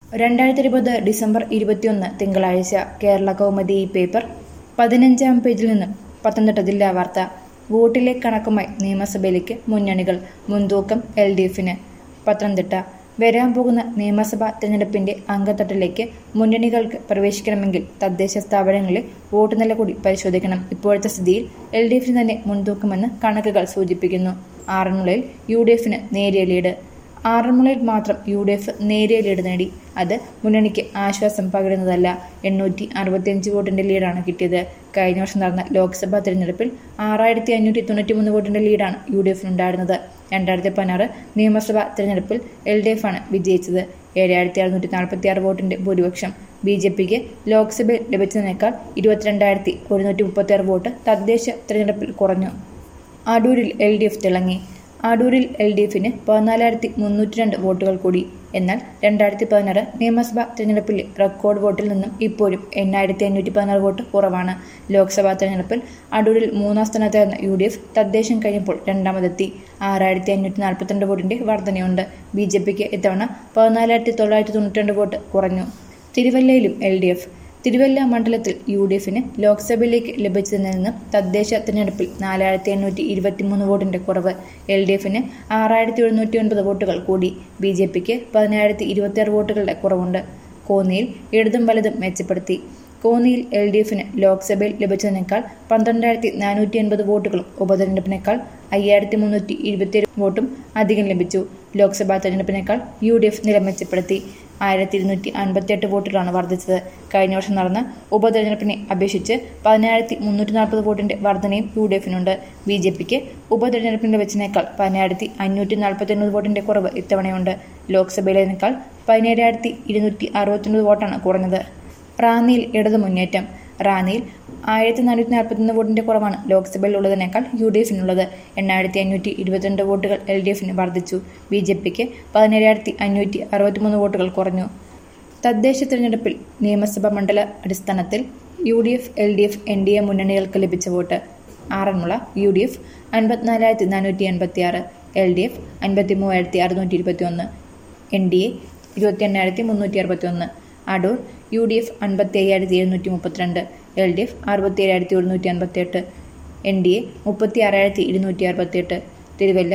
രണ്ടായിരത്തി ഇരുപത് ഡിസംബർ ഇരുപത്തിയൊന്ന് തിങ്കളാഴ്ച കേരള കൗമുദി ഈ പേപ്പർ പതിനഞ്ചാം പേജിൽ നിന്നും പത്തനംതിട്ട ജില്ലാ വാർത്ത വോട്ടിലെ കണക്കുമായി നിയമസഭയിലേക്ക് മുന്നണികൾ മുൻതൂക്കം എൽ ഡി എഫിന് പത്തനംതിട്ട വരാൻ പോകുന്ന നിയമസഭാ തെരഞ്ഞെടുപ്പിന്റെ അംഗത്തട്ടിലേക്ക് മുന്നണികൾക്ക് പ്രവേശിക്കണമെങ്കിൽ തദ്ദേശ സ്ഥാപനങ്ങളിലെ വോട്ട് നില കൂടി പരിശോധിക്കണം ഇപ്പോഴത്തെ സ്ഥിതിയിൽ എൽ ഡി എഫിന് തന്നെ മുൻതൂക്കമെന്ന് കണക്കുകൾ സൂചിപ്പിക്കുന്നു ആറന്മുളയിൽ യു ഡി എഫിന് നേരിയ ലീഡ് ആറന്മുളയിൽ മാത്രം യു ഡി എഫ് നേരിയ ലീഡ് നേടി അത് മുന്നണിക്ക് ആശ്വാസം പകരുന്നതല്ല എണ്ണൂറ്റി അറുപത്തിയഞ്ച് വോട്ടിന്റെ ലീഡാണ് കിട്ടിയത് കഴിഞ്ഞ വർഷം നടന്ന ലോക്സഭാ തെരഞ്ഞെടുപ്പിൽ ആറായിരത്തി അഞ്ഞൂറ്റി തൊണ്ണൂറ്റി മൂന്ന് വോട്ടിന്റെ ലീഡാണ് യു ഡി എഫിനുണ്ടായിരുന്നത് രണ്ടായിരത്തി പതിനാറ് നിയമസഭാ തെരഞ്ഞെടുപ്പിൽ എൽ ഡി എഫ് ആണ് വിജയിച്ചത് ഏഴായിരത്തി അറുന്നൂറ്റി നാൽപ്പത്തി ആറ് വോട്ടിന്റെ ഭൂരിപക്ഷം ബി ജെ പിക്ക് ലോക്സഭയിൽ ലഭിച്ചതിനേക്കാൾ ഇരുപത്തിരണ്ടായിരത്തി ഒരുന്നൂറ്റി മുപ്പത്തി ആറ് വോട്ട് തദ്ദേശ തെരഞ്ഞെടുപ്പിൽ കുറഞ്ഞു അടൂരിൽ എൽ ഡി എഫ് തിളങ്ങി അടൂരിൽ എൽ ഡി എഫിന് പതിനാലായിരത്തി മുന്നൂറ്റി രണ്ട് വോട്ടുകൾ കൂടി എന്നാൽ രണ്ടായിരത്തി പതിനാറ് നിയമസഭാ തെരഞ്ഞെടുപ്പിലെ റെക്കോർഡ് വോട്ടിൽ നിന്നും ഇപ്പോഴും എണ്ണായിരത്തി അഞ്ഞൂറ്റി പതിനാറ് വോട്ട് കുറവാണ് ലോക്സഭാ തെരഞ്ഞെടുപ്പിൽ അടൂരിൽ മൂന്നാം സ്ഥാനത്തായിരുന്ന യു ഡി എഫ് തദ്ദേശം കഴിഞ്ഞപ്പോൾ രണ്ടാമതെത്തി ആറായിരത്തി അഞ്ഞൂറ്റി നാൽപ്പത്തിരണ്ട് വോട്ടിന്റെ വർധനയുണ്ട് ബി ജെ പിക്ക് ഇത്തവണ പതിനാലായിരത്തി തൊള്ളായിരത്തി തൊണ്ണൂറ്റി രണ്ട് വോട്ട് കുറഞ്ഞു തിരുവല്ലയിലും എൽ ഡി എഫ് തിരുവല്ല മണ്ഡലത്തിൽ യു ഡി എഫിന് ലോക്സഭയിലേക്ക് ലഭിച്ചതിൽ നിന്ന് തദ്ദേശ തെരഞ്ഞെടുപ്പിൽ നാലായിരത്തി എണ്ണൂറ്റി ഇരുപത്തിമൂന്ന് വോട്ടിന്റെ കുറവ് എൽ ഡി എഫിന് ആറായിരത്തി എഴുന്നൂറ്റി ഒൻപത് വോട്ടുകൾ കൂടി ബി ജെ പിക്ക് പതിനായിരത്തി ഇരുപത്തിയാറ് വോട്ടുകളുടെ കുറവുണ്ട് കോന്നിയിൽ ഇടതും വലതും മെച്ചപ്പെടുത്തി കോന്നിയിൽ എൽ ഡി എഫിന് ലോക്സഭയിൽ ലഭിച്ചതിനേക്കാൾ പന്ത്രണ്ടായിരത്തി നാനൂറ്റി എൺപത് വോട്ടുകളും ഉപതെരഞ്ഞെടുപ്പിനേക്കാൾ അയ്യായിരത്തി മുന്നൂറ്റി ഇരുപത്തിയേഴ് വോട്ടും അധികം ലഭിച്ചു ലോക്സഭാ തെരഞ്ഞെടുപ്പിനേക്കാൾ യു ഡി എഫ് നില മെച്ചപ്പെടുത്തി ആയിരത്തി ഇരുന്നൂറ്റി അൻപത്തിയെട്ട് വോട്ടുകളാണ് വർദ്ധിച്ചത് കഴിഞ്ഞ വർഷം നടന്ന ഉപതെരഞ്ഞെടുപ്പിനെ അപേക്ഷിച്ച് പതിനായിരത്തി മുന്നൂറ്റി നാൽപ്പത് വോട്ടിന്റെ വർധനയും യു ഡി എഫിനുണ്ട് ബി ജെ പിക്ക് ഉപതെരഞ്ഞെടുപ്പിൽ ലഭിച്ചതിനേക്കാൾ പതിനായിരത്തി അഞ്ഞൂറ്റി നാൽപ്പത്തി ഒൻപത് വോട്ടിന്റെ കുറവ് ഇത്തവണയുണ്ട് ലോക്സഭയിലേതിനേക്കാൾ പതിനേഴായിരത്തി ഇരുന്നൂറ്റി അറുപത്തൊൻപത് വോട്ടാണ് കുറഞ്ഞത് റാന്നിയിൽ ഇടതു മുന്നേറ്റം റാന്നിയിൽ ആയിരത്തി നാനൂറ്റി നാൽപ്പത്തൊന്ന് വോട്ടിന്റെ കുറവാണ് ലോക്സഭയിൽ ഉള്ളതിനേക്കാൾ യു ഡി എഫിനുള്ളത് എണ്ണായിരത്തി അഞ്ഞൂറ്റി ഇരുപത്തിരണ്ട് വോട്ടുകൾ എൽ ഡി എഫിന് വർദ്ധിച്ചു ബി ജെ പിക്ക് പതിനേഴായിരത്തി അഞ്ഞൂറ്റി അറുപത്തിമൂന്ന് വോട്ടുകൾ കുറഞ്ഞു തദ്ദേശ തെരഞ്ഞെടുപ്പിൽ നിയമസഭാ മണ്ഡല അടിസ്ഥാനത്തിൽ U D F L D F N D A മുന്നണികൾക്ക് ലഭിച്ച vote Aranmula U D F അൻപത്തിനാലായിരത്തി നാനൂറ്റി എൺപത്തി ആറ് എൽ ഡി എഫ് അൻപത്തി മൂവായിരത്തി അറുന്നൂറ്റി ഇരുപത്തി ഒന്ന് എൻ ഡി എ ഇരുപത്തി എണ്ണായിരത്തി മുന്നൂറ്റി അറുപത്തി ഒന്ന് അടൂർ യു ഡി എഫ് അൻപത്തി അയ്യായിരത്തി എഴുന്നൂറ്റി മുപ്പത്തിരണ്ട് എൽ ഡി എഫ് അറുപത്തി ഏഴായിരത്തി ഒരുന്നൂറ്റി അൻപത്തി എട്ട് എൻ ഡി എ മുപ്പത്തി ആറായിരത്തി ഇരുന്നൂറ്റി അറുപത്തി എട്ട് തിരുവല്ല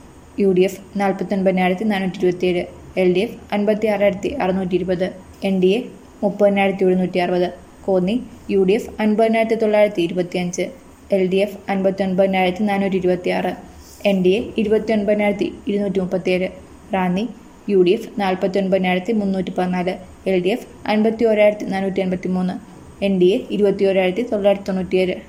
യു ഡി എഫ് നാൽപ്പത്തി ഒൻപതിനായിരത്തി നാനൂറ്റി ഇരുപത്തിയേഴ് എൽ ഡി എഫ് അൻപത്തി ആറായിരത്തി അറുന്നൂറ്റി ഇരുപത് എൻ ഡി എ മുപ്പതിനായിരത്തി ഒരുന്നൂറ്റി അറുപത് കോന്നി യു ഡി എഫ് അൻപതിനായിരത്തി തൊള്ളായിരത്തി ഇരുപത്തിയഞ്ച് എൽ ഡി എഫ് അൻപത്തി ഒൻപതിനായിരത്തി നാനൂറ്റി ഇരുപത്തി ആറ് എൻ ഡി എ ഇരുപത്തി ഒൻപതിനായിരത്തി ഇരുന്നൂറ്റി മുപ്പത്തിയേഴ് റാന്നി യു ഡി എഫ് നാൽപ്പത്തി ഒൻപതിനായിരത്തി മുന്നൂറ്റി പതിനാല് എൽ ഡി എഫ് അൻപത്തി ഓരായിരത്തി നാനൂറ്റി അൻപത്തി മൂന്ന് എൻ ഡി എ ഇരുപത്തി ഓരായിരത്തി തൊള്ളായിരത്തി തൊണ്ണൂറ്റിയേഴ്